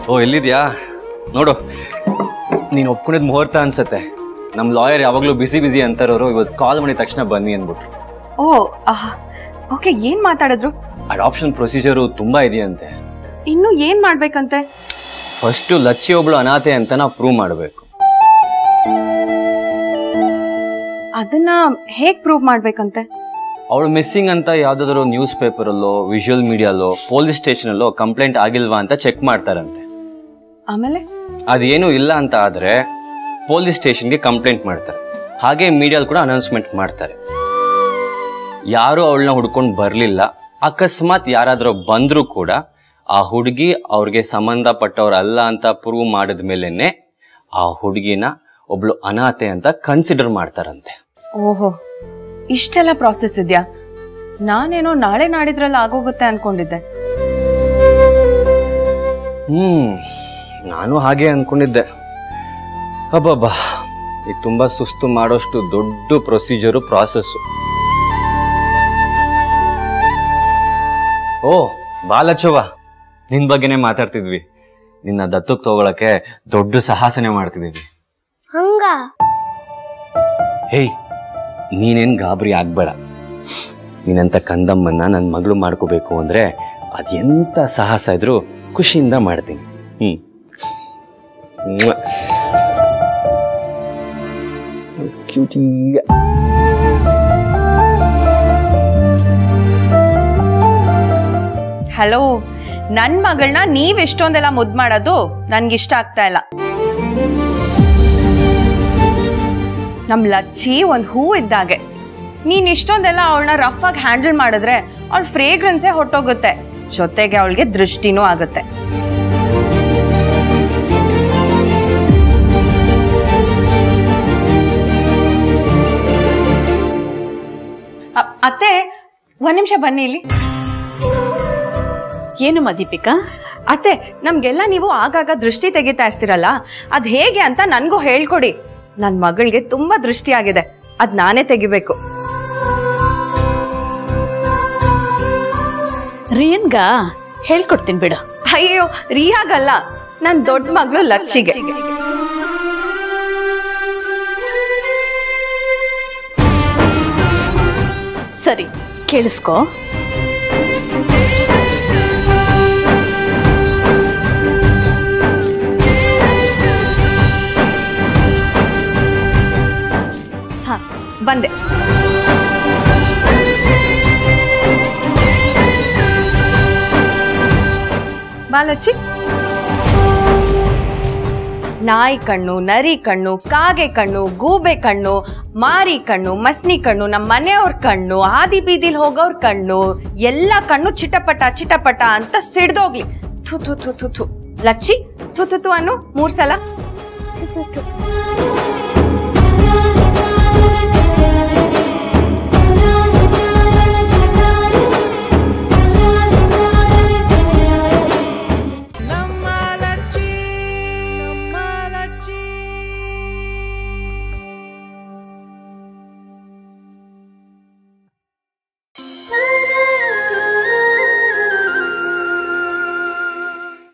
ಓ ಎಲ್ಲಿದ್ಯಾ ನೋಡು ನೀನು ಒಪ್ಕೊಂಡಿದ್ ಮುಹೂರ್ತ ಅನ್ಸತ್ತೆ ನಮ್ಮ ಲಾಯರ್ ಯಾವಾಗಲೂ ಬಿಸಿ ಬಿಸಿ ಅಂತಾರೋರು ಇವತ್ತು ಕಾಲ್ ಮಾಡಿದ ತಕ್ಷಣ ಬನ್ನಿ ಅಂದ್ಬಿಟ್ರು ಓ ಓಕೆ ಏನ್ ಮಾತಾಡಿದ್ರು ಅಡಾಪ್ಷನ್ ಪ್ರೊಸೀಜರು ತುಂಬಾ ಇದೆಯಂತೆ ಇನ್ನು ಏನ್ ಮಾಡ್ಬೇಕಂತೆ ಫಸ್ಟು ಲಚ್ಚಿ ಒಬ್ಳು ಅನಾಥೆ ಅಂತ ನಾವು ಪ್ರೂವ್ ಮಾಡಬೇಕು ಅದನ್ನ ಹೇಗ್ ಪ್ರೂವ್ ಮಾಡ್ಬೇಕಂತೆ ಅವಳು ಮಿಸ್ಸಿಂಗ್ ಅಂತ ಯಾವ್ದಾದ್ರು ನ್ಯೂಸ್ ಪೇಪರಲ್ಲೋ ವಿಜುವಲ್ ಮೀಡಿಯಾಲೋ ಪೊಲೀಸ್ ಸ್ಟೇಷನಲ್ಲೋ ಕಂಪ್ಲೇಂಟ್ ಆಗಿಲ್ವಾ ಅಂತ ಚೆಕ್ ಮಾಡ್ತಾರಂತೆ ಆಮೇಲೆ ಅದೇನು ಇಲ್ಲ ಅಂತ ಆದ್ರೆ ಪೊಲೀಸ್ ಸ್ಟೇಷನ್ಗೆ ಕಂಪ್ಲೇಂಟ್ ಮಾಡ್ತಾರೆ ಹಾಗೆ ಮೀಡಿಯಾಲ್ ಕೂಡ ಅನೌನ್ಸ್ಮೆಂಟ್ ಮಾಡ್ತಾರೆ ಯಾರು ಅವಳನ್ನ ಹುಡ್ಕೊಂಡು ಬರಲಿಲ್ಲ ಅಕಸ್ಮಾತ್ ಯಾರಾದರೂ ಬಂದರೂ ಕೂಡ ಆ ಹುಡುಗಿ ಅವ್ರಿಗೆ ಸಂಬಂಧಪಟ್ಟವ್ರಲ್ಲ ಅಂತ ಪ್ರೂವ್ ಮಾಡಿದ ಮೇಲೇನೆ ಆ ಹುಡುಗಿನ ಒಬ್ಳು ಅನಾಥೆ ಅಂತ ಕನ್ಸಿಡರ್ ಮಾಡ್ತಾರಂತೆ ಓಹೋ ಇಷ್ಟೆಲ್ಲ ಪ್ರಾಸೆಸ್ ಇದೆಯಾ ನಾನೇನೋ ನಾಳೆ ನಾಡಿದ್ರಲ್ಲಿ ಆಗೋಗುತ್ತೆ ಅನ್ಕೊಂಡಿದ್ದೆ ಹ್ಮ್ ನಾನು ಹಾಗೆ ಅನ್ಕೊಂಡಿದ್ದೆ ಅಬ್ಬಬ್ಬಾ ಇದು ತುಂಬಾ ಸುಸ್ತು ಮಾಡೋಷ್ಟು ದೊಡ್ಡ ಪ್ರೊಸೀಜರು ಪ್ರಾಸೆಸ್ಸು ಓ ಬಾಲಚವ ನಿನ್ ಬಗ್ಗೆನೇ ಮಾತಾಡ್ತಿದ್ವಿ ನಿನ್ನ ದತ್ತಕ್ಕೆ ತಗೊಳಕ್ಕೆ ದೊಡ್ಡ ಸಾಹಸನೆ ಮಾಡ್ತಿದೀವಿ ಹಂಗ ಹೇಯ್ ನೀನೇನ್ ಗಾಬರಿ ಆಗ್ಬೇಡ ನೀನಂತ ಕಂದಮ್ಮನ್ನ ನನ್ನ ಮಗಳು ಮಾಡ್ಕೋಬೇಕು ಅಂದ್ರೆ ಅದೆಂತ ಸಾಹಸ ಇದ್ರೂ ಖುಷಿಯಿಂದ ಮಾಡ್ತೀನಿ ಹ್ಮ್ ಮ್ವಾ. ಕ್ಯೂಟಿ. ಹಲೋ ನನ್ ಮಗಳನ್ನ ನೀವ್ ಎಷ್ಟೊಂದೆಲ್ಲ ಮುದ್ ಮಾಡೋದು ನನ್ಗಿಷ್ಟ ಆಗ್ತಾ ಇಲ್ಲ ನಮ್ ಲಚ್ಚಿ ಒಂದ್ ಹೂ ಇದ್ದಾಗೆ ನೀನ್ ಇಷ್ಟೊಂದೆಲ್ಲ ಅವಳನ್ನ ರಫ್ ಆಗಿ ಹ್ಯಾಂಡಲ್ ಮಾಡಿದ್ರೆ ಅವಳ ಫ್ರೇಗ್ರೆನ್ಸೇ ಹೊಟ್ಟೋಗುತ್ತೆ ಜೊತೆಗೆ ಅವಳಿಗೆ ದೃಷ್ಟಿನೂ ಆಗುತ್ತೆ ಅ- ಅತ್ತೆ ಒಂದ್ ನಿಮಿಷ ಬನ್ನಿ ಇಲ್ಲಿ ಏನಮ್ಮ ದೀಪಿಕಾ ಅತ್ತೆ ನಮ್ಗೆಲ್ಲ ನೀವು ಆಗಾಗ ದೃಷ್ಟಿ ತೆಗಿತಾ ಇರ್ತೀರಲ್ಲ ಅದ್ ಹೇಗೆ ಅಂತ ನನ್ಗೂ ಹೇಳ್ಕೊಡಿ ನನ್ ಮಗಳಿಗೆ ತುಂಬಾ ದೃಷ್ಟಿ ಆಗಿದೆ ಅದ್ ನಾನೇ ತೆಗಿಬೇಕು ರಿಯನ್ಗ ಹೇಳ್ಕೊಡ್ತೀನಿ ಬಿಡು ಅಯ್ಯೋ ರಿಯಾಗಲ್ಲ ನನ್ ದೊಡ್ಡ ಮಗಳು ಲಕ್ಷಿಗೆ ಸರಿ ಕೇಳಿಸ್ಕೊ ಹಾ ಬಂದೆ ಬಾಲಚ್ಚಿ ನಾಯಿ ಕಣ್ಣು ನರಿ ಕಣ್ಣು ಕಾಗೆ ಕಣ್ಣು ಗೂಬೆ ಕಣ್ಣು ಮಾರಿ ಕಣ್ಣು ಮಸ್ನಿ ಕಣ್ಣು ನಮ್ಮ ಮನೆಯವ್ರ ಕಣ್ಣು ಹಾದಿ ಬೀದಿಲ್ ಹೋಗೋರ್ ಕಣ್ಣು ಎಲ್ಲ ಕಣ್ಣು ಚಿಟಪಟ ಚಿಟಪಟ ಅಂತ ಸಿಡ್ದೋಗ್ಲಿ ಥು ಥು ಥು ಥು ಥು ಲಚ್ಚಿ ಥು ಥು ಥು ಅನ್ನು ಮೂರ್ ಸಲ ತು, ತು, ತು.